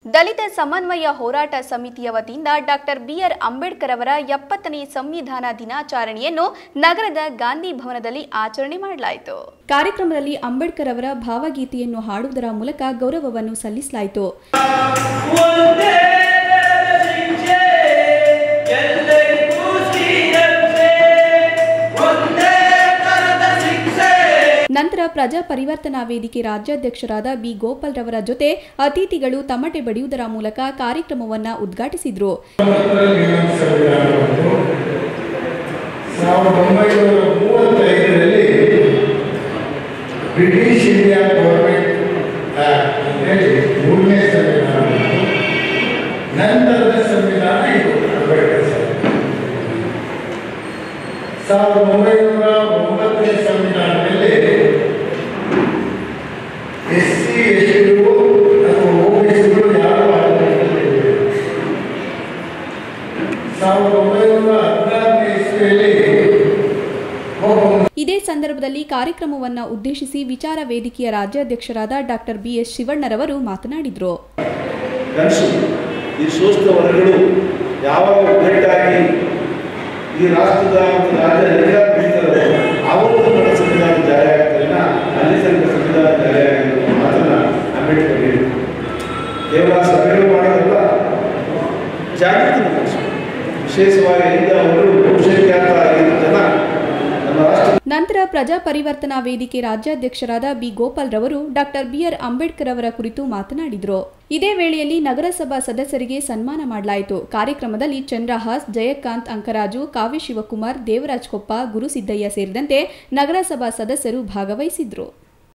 ದಲಿತ ಸಮನ್ವಯ ಹೋರಾಟ ಸಮಿತಿಯ ವತಿಯಿಂದ ಡಾಕ್ಟರ್ ಬಿಆರ್ ಅಂಬೇಡ್ಕರ್ ಅವರ ಎಪ್ಪತ್ತನೇ ಸಂವಿಧಾನ ದಿನಾಚರಣೆಯನ್ನು ನಗರದ ಗಾಂಧಿ ಭವನದಲ್ಲಿ ಆಚರಣೆ ಮಾಡಲಾಯಿತು ಕಾರ್ಯಕ್ರಮದಲ್ಲಿ ಅಂಬೇಡ್ಕರ್ ಅವರ ಭಾವಗೀತೆಯನ್ನು ಹಾಡುವುದರ ಮೂಲಕ ಗೌರವವನ್ನು ಸಲ್ಲಿಸಲಾಯಿತು ಒಂದೇ ಶಿಕ್ಷೆ ಎಲ್ಲರಿಗೂ ಸಿಗತ್ತೆ ಒಂದೇ ತರದ ಶಿಕ್ಷೆ ನಂತರ ಪ್ರಜಾ ಪರಿವರ್ತನಾ ವೇದಿಕೆ ರಾಜ್ಯಾಧ್ಯಕ್ಷರಾದ ಬಿ ಗೋಪಾಲ್ ರವರ ಜೊತೆ ಅತಿಥಿಗಳು ತಮಟೆ ಬಡಿಯುವುದರ ಮೂಲಕ ಕಾರ್ಯಕ್ರಮವನ್ನ ಉದ್ಘಾಟಿಸಿದ್ರು ಸಂವಿಧಾನವನ್ನು ಸಾವಿರದ ಒಂಬೈನೂರ ಮೂವತ್ತೈದರಲ್ಲಿ ಬ್ರಿಟಿಷ್ ಇಂಡಿಯಾ ಗೌರ್ಮೆಂಟ್ ಆಕ್ಟ್ ಅಂತೇಳಿ ಮೂರನೇ ಸಂವಿಧಾನ ನಂತರದ ಸಂವಿಧಾನ ಇದು ಅಂಬೇಡ್ಕರ್ ಸಂವಿಧಾನ. ಸಾವಿರದ ಒಂಬೈನೂರ ಒಂಬತ್ತನೇ ಸಂವಿಧಾನದಲ್ಲಿ ಎಸ್ ಸಿ ಎಸ್ ಟಿಗಳು ಅಥವಾ ಒ ಬಿ ಸಿಗಳು ಯಾರು ಆಡಳಿತದಲ್ಲಿರಲಿಲ್ಲ. ಸಾವಿರದ ಒಂಬೈನೂರ ಹದಿನಾರನೇ ಇಸ್ವಿಯಲ್ಲಿ ಒಬ್ಬ ಇದೇ ಸಂದರ್ಭದಲ್ಲಿ ಕಾರ್ಯಕ್ರಮವನ್ನ ಉದ್ದೇಶಿಸಿ ವಿಚಾರ ವೇದಿಕೆಯ ರಾಜ್ಯಾಧ್ಯಕ್ಷರಾದ ಡಾಕ್ಟರ್ ಬಿ ಎಸ್ ಶಿವಣ್ಣರವರು ಮಾತನಾಡಿದರು ಗಂಡಸು ಈ ಶೋಷಿತ ವರ್ಗಗಳು ಯಾವಾಗ ಒಗ್ಗಟ್ಟಾಗಿ ಈ ರಾಷ್ಟ್ರದ ಒಂದು ರಾಜ್ಯ ಅಧಿಕಾರ ಬೀಳ್ತಾರೋ ಆವತ್ತು ನಮ್ಮ ಸಂವಿಧಾನ ಜಾರಿ ಆಗ್ತಾರಿನ ಅಲ್ಲಿ ತನಕ ಸಂವಿಧಾನ ಜಾರಿ ಆಗಿರೋ ಮಾತನ್ನ ಅಂಬೇಡ್ಕರ್ ಹೇಳಿದ್ರು ಕೇವಲ ಸಭೆಗಳು ಮಾಡೋದಲ್ಲ ಜಾಗೃತಿ ಮೂಡಿಸಬೇಕು ವಿಶೇಷವಾಗಿ ಇಂದ ಅವರು ಬಹುಸಂಖ್ಯಾತ ಆಗಿದ್ದ ಜನ ನಮ್ಮ ರಾಷ್ಟ್ರ ನಂತರ ಪ್ರಜಾ ಪರಿವರ್ತನಾ ವೇದಿಕೆ ರಾಜ್ಯಾಧ್ಯಕ್ಷರಾದ ಬಿ ಗೋಪಾಲ್ ರವರು ಡಾಕ್ಟರ್ ಬಿಆರ್ ಅಂಬೇಡ್ಕರ್ ಅವರ ಕುರಿತು ಮಾತನಾಡಿದರು ಇದೇ ವೇಳೆಯಲ್ಲಿ ನಗರಸಭಾ ಸದಸ್ಯರಿಗೆ ಸನ್ಮಾನ ಮಾಡಲಾಯಿತು ಕಾರ್ಯಕ್ರಮದಲ್ಲಿ ಚಂದ್ರಹಾಸ್ ಜಯಕಾಂತ್ ಅಂಕರಾಜು ಕಾವ್ಯ ಶಿವಕುಮಾರ್ ದೇವರಾಜ್ ಕೊಪ್ಪ ಗುರುಸಿದ್ದಯ್ಯ ಸೇರಿದಂತೆ ನಗರಸಭಾ ಸದಸ್ಯರು ಭಾಗವಹಿಸಿದ್ರು